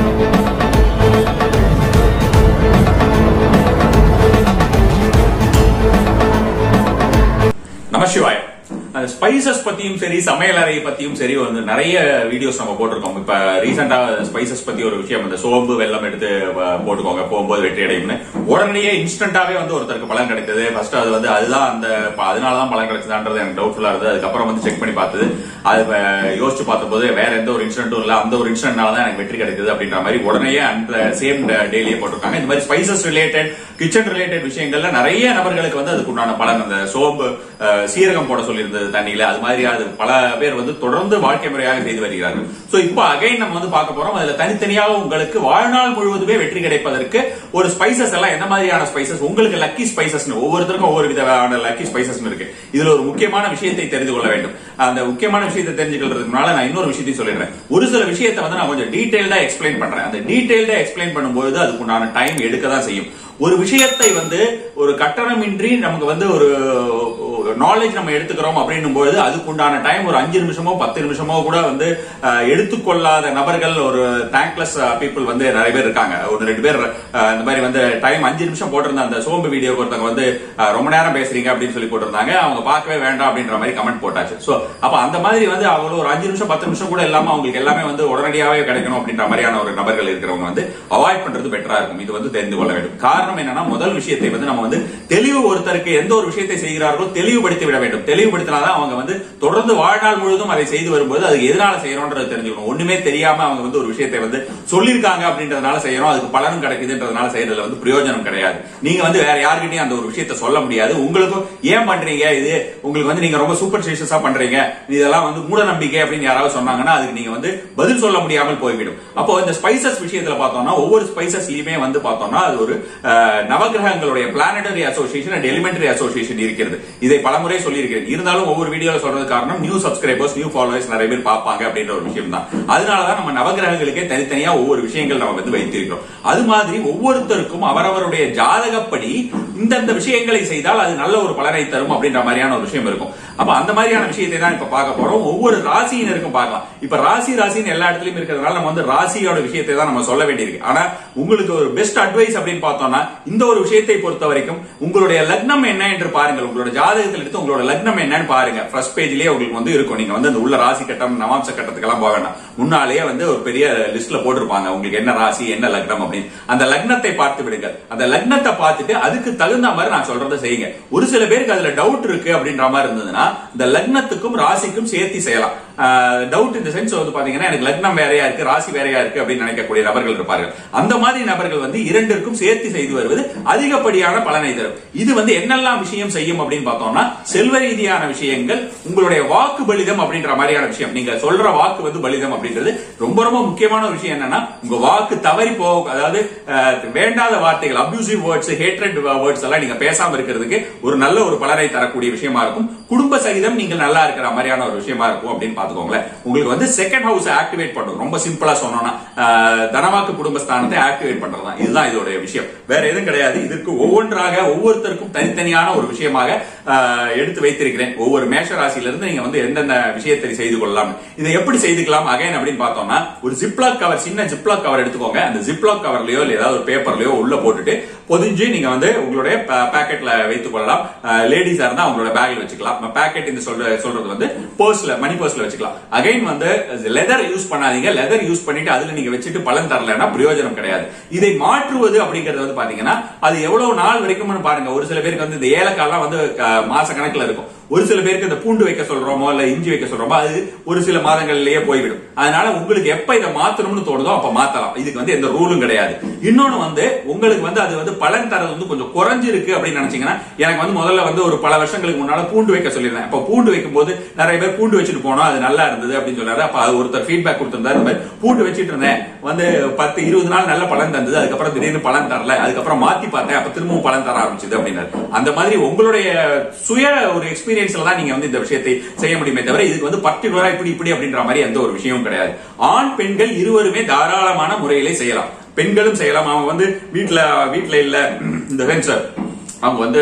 நமசிவாய் அந்த ஸ்பைசஸ் பத்தியும் சரி சமையல் அறை பத்தியும் சரி வந்து நிறைய வீடியோஸ் நம்ம போட்டிருக்கோம் இப்ப ரீசெண்டா ஸ்பைசஸ் பத்தி ஒரு விஷயம் இந்த சோம்பு வெள்ளம் எடுத்து அஹ், போட்டுக்கோங்க போகும்போது வெற்றி அடையும்னு உடனடியே இன்ஸ்டன்டாவே வந்து ஒருத்தருக்கு பலன் கிடைத்தது ஃபர்ஸ்ட் அது வந்து அதுதான் அந்த ப- அதனாலதான் பலன் கிடைச்சதான்றது எனக்கு டவுட்ஃபுல்லா இருந்தது அதுக்கப்புறம் வந்து செக் பண்ணி பார்த்தது அது அஹ், யோசிச்சு பார்த்தபோது வேற எந்த ஒரு இன்சிடென்ட்டும் இல்ல அந்த ஒரு இன்சிடென்ட்னால தான் எனக்கு வெற்றி கிடைத்தது அப்படின்ற மாதிரி உடனே அந்த சேம் டேலியே போட்டிருக்காங்க இந்த மாதிரி ஸ்பைசஸ் ரிலேட்டட் கிச்சன் ரிலேட்டட் விஷயங்கள்ல நிறைய நபர்களுக்கு வந்து அதுக்கு உண்டான பலன் அந்த சோம்பு அஹ், சீரகம் போட சொல்லியிருந்தது தண்ணியில அது மாதிரி அது பல பேர் வந்து தொடர்ந்து வாழ்க்கை முறையாக செய்து வருகிறார்கள் சோ இப்போ அகைன் நம்ம வந்து பார்க்க போறோம் அதுல தனித்தனியாக உங்களுக்கு வாழ்நாள் முழுவதுமே வெற்றி கிடைப்பதற்கு ஒரு ஸ்பைசஸ் எல்லாம் என்ன மாதிரியான ஸ்பைசஸ் உங்களுக்கு லக்கி ஸ்பைசஸ் ஒவ்வொருத்தருக்கும் ஒவ்வொரு விதமான லக்கி ஸ்பைசஸ் இருக்கு இதுல ஒரு முக்கியமான விஷயத்தை தெரிந்து கொள்ள வேண்டும் அந்த முக்கியமான விஷயத்தை தெரிஞ்சுக்கிறதுக்கு முன்னால நான் இன்னொரு விஷயத்தையும் சொல்லிடுறேன் ஒரு சில விஷயத்தை வந்து நான் கொஞ்சம் டீடைல்டா எக்ஸ்பிளைன் பண்றேன் அந்த டீடைல்டா எக்ஸ்பிளைன் பண்ணும்போது அதுக்கு உண்டான டைம் எடுக்க தான் செய்யும் ஒரு விஷயத்தை வந்து ஒரு கட்டணமின்றி நமக்கு வந்து ஒரு நாலேஜ் நம்ம எடுத்துக்கிறோம் அப்படின்னும் பொழுது அதுக்கு உண்டான டைம் ஒரு அஞ்சு நிமிஷமோ பத்து நிமிஷமோ கூட வந்து அஹ், எடுத்துக்கொள்ளாத நபர்கள் ஒரு தேங்க்லெஸ் பீப்புள் வந்து நிறைய பேர் இருக்காங்க ஒரு ரெண்டு பேர் அஹ், இந்த மாதிரி வந்து டைம் அஞ்சு நிமிஷம் போட்டிருந்த அந்த சோம்பு வீடியோ ஒருத்தவங்க வந்து அஹ், ரொம்ப நேரம் பேசுறீங்க அப்படின்னு சொல்லி போட்டிருந்தாங்க அவங்க பார்க்கவே வேண்டாம் அப்படின்ற மாதிரி கமெண்ட் போட்டாச்சு சோ அப்ப அந்த மாதிரி வந்து அவங்க ஒரு அஞ்சு நிமிஷம் பத்து நிமிஷம் கூட இல்லாம அவங்களுக்கு எல்லாமே வந்து உடனடியாவே கிடைக்கணும் அப்படின்ற மாதிரியான ஒரு நபர்கள் இருக்கிறவங்க வந்து அவாய்ட் பண்றது பெட்டரா இருக்கும் இது வந்து தெரிந்து கொள்ள வேண்டும் காரணம் என்னன்னா முதல் விஷயத்தை வந்து நம்ம வந்து தெளிவு ஒருத்தருக்கு எந்த ஒரு விஷயத்தை செய்கிறார்களோ தெளிவுபடுத்தி விட வேண்டும் தெளிவுபடுத்தினாதான் அவங்க வந்து தொடர்ந்து வாழ்நாள் முழுவதும் அதை செய்து வரும்போது அது எதனால செய்யறோம்ன்றது தெரிஞ்சுக்கணும் ஒண்ணுமே தெரியாம அவங்க வந்து ஒரு விஷயத்தை வந்து சொல்லியிருக்காங்க அப்படின்றதுனால செய்யறோம் அதுக்கு பலனும் கிடைக்குதுன்றதுனால செய்யறதுல வந்து பிரயோஜனம் கிடையாது நீங்க வந்து வேற யாருக்கிட்டையும் அந்த ஒரு விஷயத்தை சொல்ல முடியாது உங்களுக்கும் ஏன் பண்றீங்க இது உங்களுக்கு வந்து நீங்க ரொம்ப சூப்பர் ஸ்டிஷியஸா பண்றீங்க இதெல்லாம் வந்து மூட நம்பிக்கை அப்படின்னு யாராவது சொன்னாங்கன்னா அதுக்கு நீங்க வந்து பதில் சொல்ல முடியாமல் போய்விடும் அப்போ இந்த ஸ்பைசஸ் விஷயத்துல பார்த்தோம்னா ஒவ்வொரு ஸ்பைசஸ்லயுமே வந்து பார்த்தோம்னா அது ஒரு அஹ், நவகிரகங்களுடைய planetary association and elementary association இருக்கிறது இதை பலமுறை சொல்லியிருக்கிறேன் இருந்தாலும் ஒவ்வொரு வீடியோல சொல்றது காரணம் நியூ சப்ஸ்கிரைபர்ஸ் நியூ ஃபாலோவர்ஸ் நிறைய பேர் பார்ப்பாங்க அப்படின்ற ஒரு விஷயம் தான் அதனாலதான் நம்ம நவகிரகங்களுக்கே தனித்தனியா ஒவ்வொரு விஷயங்கள் நம்ம வந்து வைத்திருக்கிறோம் அது மாதிரி ஒவ்வொருத்தருக்கும் அவரவருடைய ஜாதகப்படி இந்தந்த விஷயங்களை செய்தால் அது நல்ல ஒரு பலனை தரும் அப்படின்ற மாதிரியான ஒரு விஷயம் இருக்கும் அப்ப அந்த மாதிரியான விஷயத்தை தான் இப்ப பார்க்க போறோம் ஒவ்வொரு ராசியினருக்கும் பார்க்கலாம் இப்ப ராசி ராசின்னு எல்லா இடத்துலயும் இருக்கிறதுனால நம்ம வந்து ராசியோட விஷயத்தை தான் நம்ம சொல்ல வேண்டியிருக்கு ஆனா உங்களுக்கு ஒரு பெஸ்ட் அட்வைஸ் அப்படின்னு பார்த்தோம்னா இந்த ஒரு விஷயத்தை பொறுத்த வரைக்கும் உங்களுடைய லக்னம் என்ன என்று பாருங்கள் உங்களோட ஜாதகத்தில் எடுத்து உங்களோட லக்னம் என்னன்னு பாருங்க ஃபர்ஸ்ட் பேஜ்லயே உங்களுக்கு வந்து இருக்கும் நீங்க வந்து அந்த உள்ள ராசி கட்டம் நவாம்ச கட்டத்துக்கெல்லாம் போக வேண்டாம் முன்னாலேயே வந்து ஒரு பெரிய லிஸ்ட்ல போட்டிருப்பாங்க உங்களுக்கு என்ன ராசி என்ன லக்னம் அப்படின்னு அந்த லக்னத்தை பார்த்து விடுங்கள் அந்த லக்னத்தை பார்த்துட்டு அதுக்கு தகுந்த மாதிரி நான் சொல்றதை செய்யுங்க ஒரு சில பேருக்கு அதுல டவுட் இருக்கு அப்படின்ற மாதிரி இருந்ததுன்னா இந்த லக்னத்துக்கும் ராசிக்கும் சேர்த்து செய்யலாம் டவுட் இந்த சென்ஸ் வந்து பாத்தீங்கன்னா எனக்கு லக்னம் வேறையா இருக்கு ராசி வேறையா இருக்கு அப்படின்னு நினைக்கக்கூடிய நபர்கள் இருப்பார்கள் அந்த மாதிரி நபர்கள் வந்து இரண்டிற்கும் சேர்த்து செய்து வருவது அதிகப்படியான பலனை தரும் இது வந்து என்னெல்லாம் விஷயம் செய்யும் அப்படின்னு பார்த்தோம்னா செல்வ ரீதியான விஷயங்கள் உங்களுடைய வாக்கு பலிதம் அப்படின்ற மாதிரியான விஷயம் நீங்க சொல்ற வாக்கு வந்து பலிதம் அப்படின்றது ரொம்ப ரொம்ப முக்கியமான ஒரு விஷயம் என்னன்னா உங்க வாக்கு தவறி போக அதாவது அஹ், வேண்டாத வார்த்தைகள் அபியூசிவ் வேர்ட்ஸ் ஹேட்ரட் வேர்ட்ஸ் எல்லாம் நீங்க பேசாம இருக்கிறதுக்கு ஒரு நல்ல ஒரு பலனை தரக்கூடிய விஷயமா இருக்கும் குடும்ப சகிதம் நீங்கள் நல்லா இருக்கிற மாதிரியான ஒரு விஷயமா இருக்கும் அப்படின்னு பாத்துக்கோங்களேன் உங்களுக்கு வந்து செகண்ட் ஹவுஸ் ஆக்டிவேட் பண்ணும் ரொம்ப சிம்பிளா சொன்னோம்னா அஹ், தனவாக்கு குடும்பஸ்தானத்தை ஆக்டிவேட் பண்றதுதான் இதுதான் இதோட விஷயம் வேற எதுவும் கிடையாது இதற்கு ஒவ்வொன்றாக ஒவ்வொருத்தருக்கும் தனித்தனியான ஒரு விஷயமாக அஹ், எடுத்து வைத்திருக்கிறேன் ஒவ்வொரு மேஷ ராசியில இருந்து நீங்க வந்து எந்தெந்த விஷயத்தை செய்து கொள்ளலாம் இதை எப்படி செய்துக்கலாம் அகைன் அப்படின்னு பார்த்தோம்னா ஒரு ஜிப்லாக் கவர் சின்ன ஜிப்லாக் கவர் எடுத்துக்கோங்க அந்த ஜிப்லாக் கவர்லயோ இல்ல ஏதாவது ஒரு பேப்பர்லயோ உள்ள போட்டுட்டு பொதிஞ்சு நீங்க வந்து உங்களுடைய பாக்கெட்ல வைத்துக் கொள்ளலாம் லேடிஸா இருந்தா அவங்களோட பேக்ல வச்சுக்கலாம் பாக்கெட் இந்த சொல்ற சொல்றது வந்து பர்ஸ்ல மணி பர்ஸ்ல வச்சுக்கலாம் அகைன் வந்து லெதர் யூஸ் பண்ணாதீங்க லெதர் யூஸ் பண்ணிட்டு அதுல நீங்க வச்சுட்டு பலன் தரலன்னா பிரயோஜனம் கிடையாது இதை மாற்றுவது அப்படிங்கறது வந்து பாத்தீங்கன்னா அது எவ்வளவு நாள் வரைக்கும்னு பாருங்க ஒரு சில பேருக்கு வந்து இந்த ஏலக்காய்லாம் வந்து அஹ், மாச கணக்குல இருக்கும் ஒரு சில பேருக்கு இந்த பூண்டு வைக்க சொல்றோமோ இல்ல இஞ்சி வைக்க சொல்றோமோ அது ஒரு சில மாதங்கள்லயே போய்விடும் அதனால உங்களுக்கு எப்ப இதை மாத்தணும்னு தோணுதோ அப்ப மாத்தலாம் இதுக்கு வந்து எந்த ரூலும் கிடையாது இன்னொன்னு வந்து உங்களுக்கு வந்து அது வந்து பலன் தரது வந்து கொஞ்சம் குறைஞ்சிருக்கு அப்படின்னு நினைச்சீங்கன்னா எனக்கு வந்து முதல்ல வந்து ஒரு பல வருஷங்களுக்கு முன்னால பூண்டு வைக்க சொல்லியிருந்தேன் அப்ப பூண்டு வைக்கும் போது நிறைய பேர் பூண்டு வச்சுட்டு போனோம் அது நல்லா இருந்தது அப்படின்னு சொன்னாரு அப்ப அது ஒருத்தர் ஃபீட்பேக் கொடுத்திருந்தாரு இந்த மாதிரி பூண்டு வச்சிட்டு இருந்தேன் வந்து பத்து இருபது நாள் நல்ல பலன் தந்தது அதுக்கப்புறம் திடீர்னு பலன் தரல அதுக்கப்புறம் மாத்தி பார்த்தேன் அப்ப திரும்பவும் பலன் தர ஆரம்பிச்சது அப்படின்னாரு அந்த மாதிரி உங்களுடைய சுய ஒரு எக்ஸ்பீரியன்ஸ்ல தான் நீங்க வந்து இந்த விஷயத்தை செய்ய முடியுமே தவிர இதுக்கு வந்து பர்டிகுலரா இப்படி இப்படி அப்படின்ற மாதிரி எந்த ஒரு விஷயமும் கிடையாது ஆண் பெண்கள் இருவருமே தாராளமான முறையிலே செய்யலாம் பெண்களும் செய்யலாம் அவங்க வந்து வீட்ல வீட்ல இல்ல இந்த சென்ஸ் அவங்க வந்து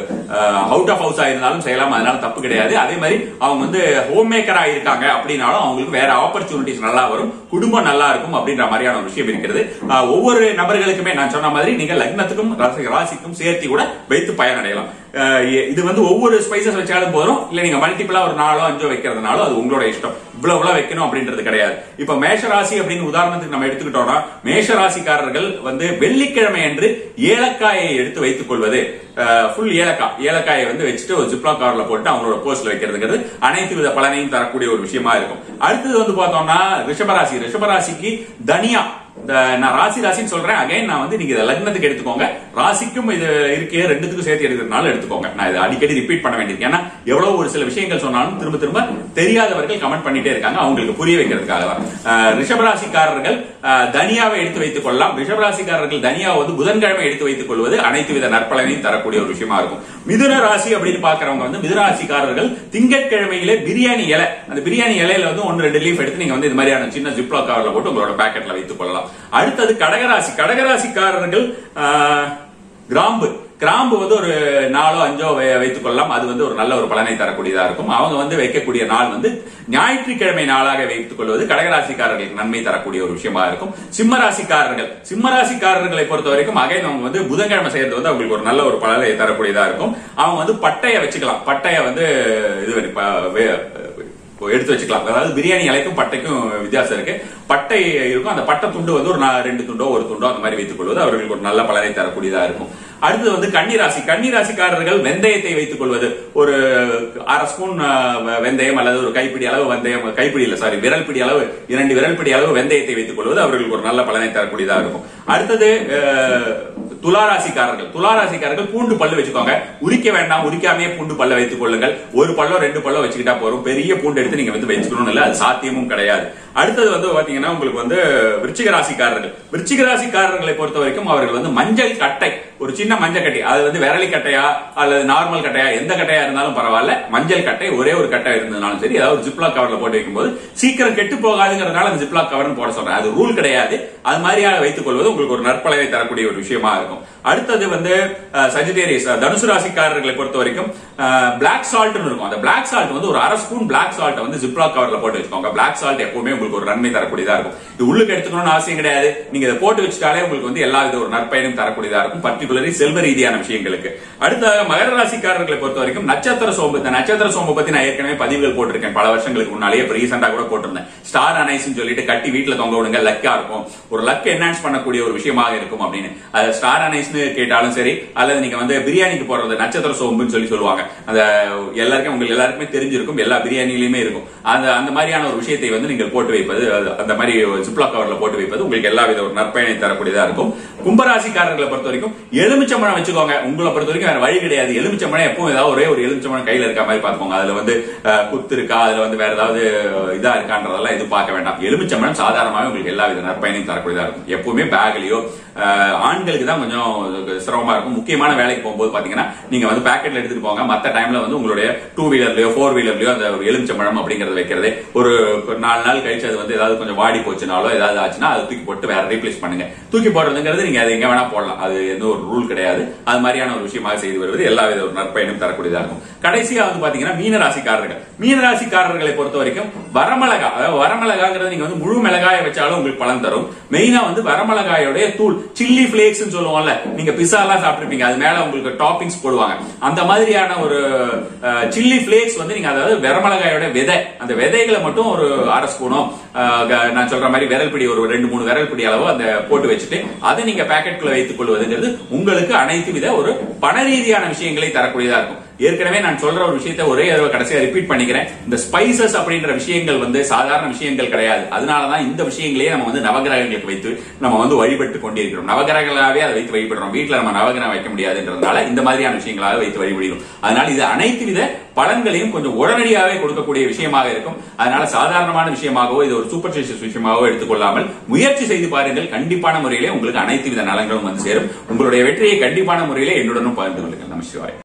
அவுட் ஆஃப் ஹவுஸ் இருந்தாலும் செய்யலாம் அதனால தப்பு கிடையாது அதே மாதிரி அவங்க வந்து ஹோம் மேக்கரா இருக்காங்க அப்படின்னாலும் அவங்களுக்கு வேற ஆப்பர்ச்சுனிட்டிஸ் நல்லா வரும் குடும்பம் நல்லா இருக்கும் அப்படின்ற மாதிரியான ஒரு விஷயம் இருக்கிறது அஹ், ஒவ்வொரு நபர்களுக்குமே நான் சொன்ன மாதிரி நீங்க லக்னத்துக்கும் ராசி- ராசிக்கும் சேர்த்து கூட வைத்து பயனடையலாம் அஹ், இ- இது வந்து ஒவ்வொரு ஸ்பைசஸ் வச்சாலும் போதும் இல்ல நீங்க மல்டிபிளா ஒரு நாலோ அஞ்சோ வைக்கிறதுனால அது உங்களோட இஷ்டம் இவ்வளவு இவ்வளவு வைக்கணும் அப்படின்றது கிடையாது இப்ப மேஷ ராசி அப்படின்னு உதாரணத்துக்கு நம்ம எடுத்துக்கிட்டோம்னா மேஷ ராசிக்காரர்கள் வந்து வெள்ளிக்கிழமை அன்று ஏலக்காயை எடுத்து வைத்துக் கொள்வது ஃபுல் ஏலக்காய் ஏலக்காயை வந்து வச்சுட்டு ஒரு ஜிப்லா கவர்ல போட்டு அவங்களோட போஸ்ட்ல வைக்கிறதுங்கிறது அனைத்து வித பலனையும் தரக்கூடிய ஒரு விஷயமா இருக்கும் அடுத்தது வந்து பார்த்தோம்னா ரிஷபராசி ரிஷபராசிக்கு தனியா இந்த நான் ராசி ராசின்னு சொல்றேன் அகைன் நான் வந்து நீங்க இதை லக்னத்துக்கு எடுத்துக்கோங்க ராசிக்கும் இது இருக்கு ரெண்டுத்துக்கும் சேர்த்து எடுக்கிறதுனால எடுத்துக்கோங்க நான் இதை அடிக்கடி ரிப்பீட் பண்ண வேண்டியது ஏன்னா எவ்வளவு ஒரு சில விஷயங்கள் சொன்னாலும் திரும்ப திரும்ப தெரியாதவர்கள் கமெண்ட் பண்ணிட்டே இருக்காங்க அவங்களுக்கு புரிய வைக்கிறதுக்காக தான் அஹ், ரிஷபராசிக்காரர்கள் அஹ், தனியாவை எடுத்து வைத்துக் கொள்ளலாம் ரிஷபராசிக்காரர்கள் தனியாவை வந்து புதன்கிழமை எடுத்து வைத்துக் கொள்வது அனைத்து வித நற்பலனையும் தரக்கூடிய ஒரு விஷயமா இருக்கும் மிதுன ராசி அப்படின்னு பாக்குறவங்க வந்து மிதுன ராசிக்காரர்கள் திங்கட்கிழமையிலே பிரியாணி இலை அந்த பிரியாணி இலையில வந்து ஒன்று ரெண்டு லீஃப் எடுத்து நீங்க வந்து இது மாதிரியான சின்ன ஜிப்லா கவர்ல போட்டு உங்களோட பாக்கெட்ல வைத்துக் கொள்ளலாம் அடுத்தது கடகராசி கடகராசிக்காரர்கள் ஆஹ், கிராம்பு கிராம்பு வந்து ஒரு நாலோ அஞ்சோ வை- வைத்துக் கொள்ளலாம் அது வந்து ஒரு நல்ல ஒரு பலனை தரக்கூடியதா இருக்கும் அவங்க வந்து வைக்கக்கூடிய நாள் வந்து ஞாயிற்றுக்கிழமை நாளாக வைத்துக் கொள்வது கடகராசிக்காரர்களுக்கு நன்மை தரக்கூடிய ஒரு விஷயமா இருக்கும் சிம்ம ராசிக்காரர்கள் சிம்ம ராசிக்காரர்களை பொறுத்த வரைக்கும் அகைன் அவங்க வந்து புதன்கிழமை செய்யறது வந்து அவங்களுக்கு ஒரு நல்ல ஒரு பலனை தரக்கூடியதா இருக்கும் அவங்க வந்து பட்டைய வச்சுக்கலாம் பட்டைய வந்து இது பண்ணி, ப- வே- இப்போ எடுத்து வச்சுக்கலாம் அதாவது பிரியாணி இலைக்கும் பட்டைக்கும் வித்தியாசம் இருக்கு பட்டை இருக்கும் அந்த பட்டை துண்டு வந்து ஒரு நா- ரெண்டு துண்டோ ஒரு துண்டோ அந்த மாதிரி வைத்துக் கொள்வது அவர்களுக்கு ஒரு நல்ல பலனை தரக்கூடியதா இருக்கும் அடுத்தது வந்து கன்னிராசி கன்னிராசிக்காரர்கள் வெந்தயத்தை வைத்துக் கொள்வது ஒரு அரை ஸ்பூன் அஹ், வெ- வெந்தயம் அல்லது ஒரு கைப்பிடி அளவு வெந்தயம் கைப்பிடி இல்ல சாரி விரல் பிடி அளவு இரண்டு விரல் பிடி அளவு வெந்தயத்தை வைத்துக் கொள்வது அவர்களுக்கு ஒரு நல்ல பலனை தரக்கூடியதா இருக்கும் அடுத்தது அஹ், துளாராசிக்காரர்கள் துளாராசிக்காரர்கள் பூண்டு பல்லு வச்சுக்கோங்க உரிக்க வேண்டாம் உரிக்காமையே பூண்டு பல்ல வைத்துக் கொள்ளுங்கள் ஒரு பல்லோ ரெண்டு பல்லோ வச்சுக்கிட்டா போறோம் பெரிய பூண்டு எடுத்து நீங்க வந்து வச்சுக்கணும் இல்ல அது சாத்தியமும் கிடையாது அடுத்தது வந்து பாத்தீங்கன்னா உங்களுக்கு வந்து விருச்சிக ராசிக்காரர்கள் விருச்சிக ராசிக்காரர்களை பொறுத்த வரைக்கும் அவர்கள் வந்து மஞ்சள் கட்டை ஒரு சின்ன மஞ்சள் கட்டை அது வந்து விரலி கட்டையா அல்லது நார்மல் கட்டையா எந்த கட்டையா இருந்தாலும் பரவாயில்ல மஞ்சள் கட்டை ஒரே ஒரு கட்டை இருந்ததுனாலும் சரி ஏதாவது ஜிப்லா கவர்ல போட்டு வைக்கும்போது சீக்கிரம் கெட்டு போகாதுங்கிறதுனால அந்த ஜிப்லா கவர்னு போட சொல்றேன் அது ரூல் கிடையாது அது மாதிரியாக வைத்துக் கொள்வது உங்களுக்கு ஒரு நற்பலனை தரக்கூடிய ஒரு விஷயமா இருக்கும் அடுத்தது வந்து சஜிடேரியஸ் தனுசு ராசிக்காரர்களை பொறுத்த வரைக்கும் பிளாக் சால்ட் இருக்கும் அந்த பிளாக் சால்ட் வந்து ஒரு அரை ஸ்பூன் பிளாக் சால்ட் வந்து ஜிப்லா கவர்ல போட்டு வச்சுக்கோங்க பிளாக் சால்ட் எப்பவுமே உங்களுக்கு ஒரு நன்மை தரக்கூடியதா இருக்கும் இது உள்ளுக்கு எடுத்துக்கணும்னு அவசியம் கிடையாது நீங்க இதை போட்டு வச்சுட்டாலே உங்களுக்கு வந்து எல்லா வித ஒரு நற்பயனும் தரக்கூடியதா இருக்கும் பர்டிகுலரி செல்வ ரீதியான விஷயங்களுக்கு அடுத்ததாக மகர ராசிக்காரர்களை பொறுத்த வரைக்கும் நட்சத்திர சோம்பு இந்த நட்சத்திர சோம்பு பத்தி நான் ஏற்கனவே பதிவுகள் போட்டிருக்கேன் பல வருஷங்களுக்கு முன்னாலேயே இப்ப ரீசெண்டா கூட போட்டிருந்தேன் ஸ்டார் அனைஸ் சொல்லிட்டு கட்டி வீட்டுல தொங்க விடுங்க லக்கா இருக்கும் ஒரு லக் என்ஹான்ஸ் பண்ணக்கூடிய ஒரு விஷயமாக இருக்கும் அப்படின்னு அது ஸ்டார் அனைஸ்னு கேட்டாலும் சரி அல்லது நீங்க வந்து பிரியாணிக்கு போடுறது நட்சத்திர சோம்புன்னு சொல்லி சொல்லுவாங்க அந்த எல்லாருக்கும் உங்களுக்கு எல்லாருக்குமே தெரிஞ்சிருக்கும் எல்லா பிரியாணிலையுமே இருக்கும் அந்த அந்த மாதிரியான ஒரு விஷயத்தை வந்து நீங்கள் போட்டு வைப்பது அது- அந்த மாதிரி ஜிப்லா கவர்ல போட்டு வைப்பது உங்களுக்கு எல்லா வித ஒரு நற்பயனை தரக்கூடியதா இருக்கும் கும்பராசிக்காரர்களை பொறுத்த வரைக்கும் எலுமிச்சம்பழம் வச்சுக்கோங்க உங்களை பொறுத்த வரைக்கும் வேற வழி கிடையாது எலுமிச்சம்பழம் எப்பவும் ஏதாவது ஒரே ஒரு எலுமிச்சம்பழம் கையில இருக்க மாதிரி பாத்துக்கோங்க அதுல வந்து அஹ், குத்து இருக்கா அதுல வந்து வேற ஏதாவது இதா இருக்கான்றதெல்லாம் எதுவும் பார்க்க வேண்டாம் எலுமிச்சம்பழம் சாதாரணமாவே உங்களுக்கு எல்லா வித நற்பயனையும் தரக்கூடியதா இருக்கும் எப்பவுமே பேக்லயோ ஆண்களுக்கு தான் கொஞ்சம் சிரமமா இருக்கும் முக்கியமான வேலைக்கு போகும்போது பாத்தீங்கன்னா நீங்க வந்து பேக்கெட்ல எடுத்துட்டு போங்க மத்த டைம்ல வந்து உங்களுடைய டூ வீலர்லயோ ஃபோர் வீலர்லயோ அந்த ஒரு எலுமிச்சம்பழம் அப்படிங்கறத வைக்கிறது ஒரு நாலு நாள் கழிச்சு அது வந்து ஏதாவது கொஞ்சம் வாடி போச்சுனாலோ ஏதாவது ஆச்சுன்னா அதை தூக்கி போட்டு வேற ரீப்ளேஸ் பண்ணுங்க தூக்கி போடுறதுங்கிறது நீங்க அது எங்க வேணா போடலாம் அது எந்த ஒரு ரூல் கிடையாது அது மாதிரியான ஒரு விஷயமாக செய்து வருவது எல்லா வித ஒரு நற்பயனும் தரக்கூடியதா இருக்கும் கடைசியா வந்து பாத்தீங்கன்னா மீன ராசிக்காரர்கள் மீன ராசிக்காரர்களை பொறுத்த வரைக்கும் வரமிளகா அதாவது வரமிளகாங்கிறது நீங்க வந்து முழு மிளகாயை வச்சாலும் உங்களுக்கு பலன் தரும் மெயினா வந்து வரமிளகாயோடைய தூள் சில்லி பிளேக்ஸ் சொல்லுவோம்ல நீங்க பிஸா எல்லாம் சாப்பிட்டுருப்பீங்க அது மேல உங்களுக்கு டாப்பிங்ஸ் போடுவாங்க அந்த மாதிரியான ஒரு சில்லி பிளேக்ஸ் வந்து நீங்க அதாவது வரமிளகாயோட விதை அந்த விதைகளை மட்டும் ஒரு அரை ஸ்பூனோ அஹ், க- நான் சொல்ற மாதிரி விரல் பிடி ஒரு ரெண்டு மூணு விரல் பிடி அளவு அந்த போட்டு வச்சுட்டு அதை நீங்க பாக்கெட்டுக்குள்ள வைத்துக் கொள்வதுங்கிறது உங்களுக்கு அனைத்து வித ஒரு பண ரீதியான விஷயங்களை தரக்கூடியதா இருக்கும் ஏற்கனவே நான் சொல்ற ஒரு விஷயத்தை ஒரே தடவை கடைசியா ரிப்பீட் பண்ணிக்கிறேன் இந்த ஸ்பைசஸ் அப்படின்ற விஷயங்கள் வந்து சாதாரண விஷயங்கள் கிடையாது அதனாலதான் இந்த விஷயங்களையே நம்ம வந்து நவகிரகங்களுக்கு வைத்து நம்ம வந்து வழிபட்டு கொண்டிருக்கிறோம் நவகிரகங்களாவே அதை வைத்து வழிபடுறோம் வீட்டுல நம்ம நவகிரகம் வைக்க முடியாதுன்றதுனால இந்த மாதிரியான விஷயங்களாக வைத்து வழிபடுகிறோம் அதனால இது அனைத்து வித பலன்களையும் கொஞ்சம் உடனடியாகவே கொடுக்கக்கூடிய விஷயமாக இருக்கும் அதனால சாதாரணமான விஷயமாகவோ இது ஒரு சூப்பர் விஷயமாகவோ எடுத்துக்கொள்ளாமல் முயற்சி செய்து பாருங்கள் கண்டிப்பான முறையிலே உங்களுக்கு அனைத்து வித நலன்களும் வந்து சேரும் உங்களுடைய வெற்றியை கண்டிப்பான முறையிலே என்னுடனும் பகிர்ந்து கொள்ளுங்கள் நம சிவாய்